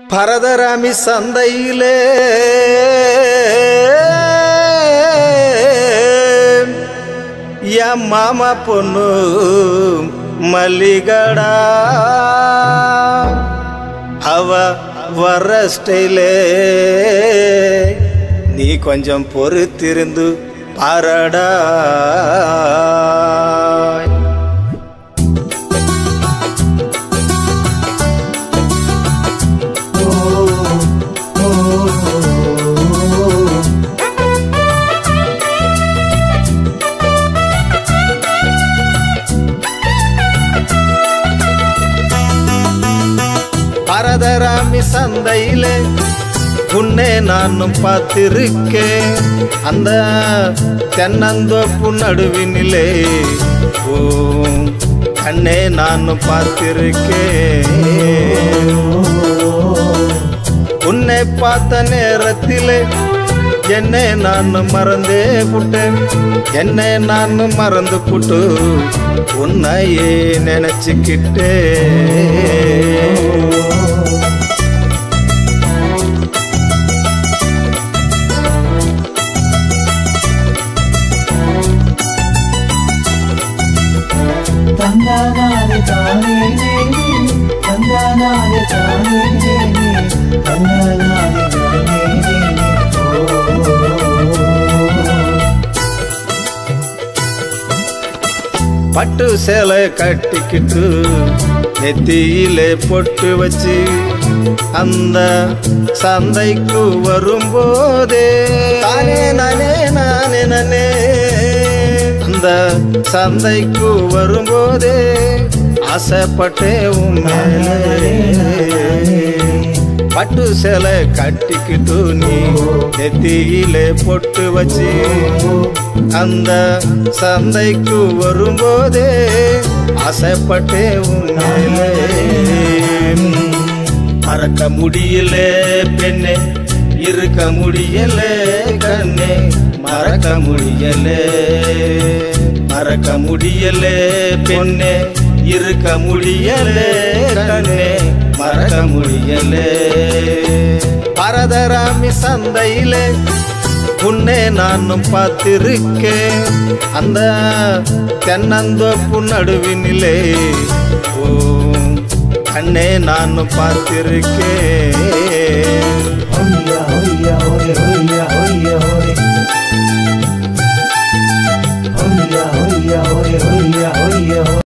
பரதராமி சந்தையிலே என் மாமா பொண்ணு மல்லிகடா அவ வர்ற ஸ்டைலே நீ கொஞ்சம் பொறுத்திருந்து பாரடா பரதராமி சந்தையிலே உன்னை நானும் பார்த்திருக்கேன் அந்த தென்னந்தோப்பு நடுவினிலே ஓ கண்ணே நானும் பார்த்திருக்கேன் உன்னை பார்த்த நேரத்திலே என்னை நான் மறந்தே புட்டேன் என்னை நான் மறந்து புட்டு உன்னையே நினைச்சுக்கிட்டே தந்தானாலே தானே நேனே தந்தானாலே தானே நேனே தந்தானாலே தானே நேனே பட்டு சேலை கட்டிக்கிட்டு நெத்தியிலே பொட்டு வச்சு அந்த சந்தைக்கு வரும்போதே தானே நானே நானே நானே அந்த சந்தைக்கு வரும்போதே ஆசைப்பட்டே உன் மேலே பட்டு சேலை கட்டிக்கிட்டு நீ நெத்தியிலே பொட்டு வச்சு அந்த சந்தைக்கு வரும்போதே ஆசைப்பட்டே உன் மேலே மறக்க முடியல பெண்ணே இருக்க முடியல கண்ணே மறக்க முடியல மறக்க முடியல பெண்ணே இருக்க முடியல கண்ணே மறக்க முடியல பரதராமி சந்தையிலே உன்னை நானும் பார்த்திருக்கேன் அந்த தென்னந்தோப்பு நடுவினிலே ஓ கண்ணே நானும் பார்த்திருக்கேன் ஹொய்யா ஹொய்யா ஹொய் ஹொய்யா ஹொய்யா ஹொய்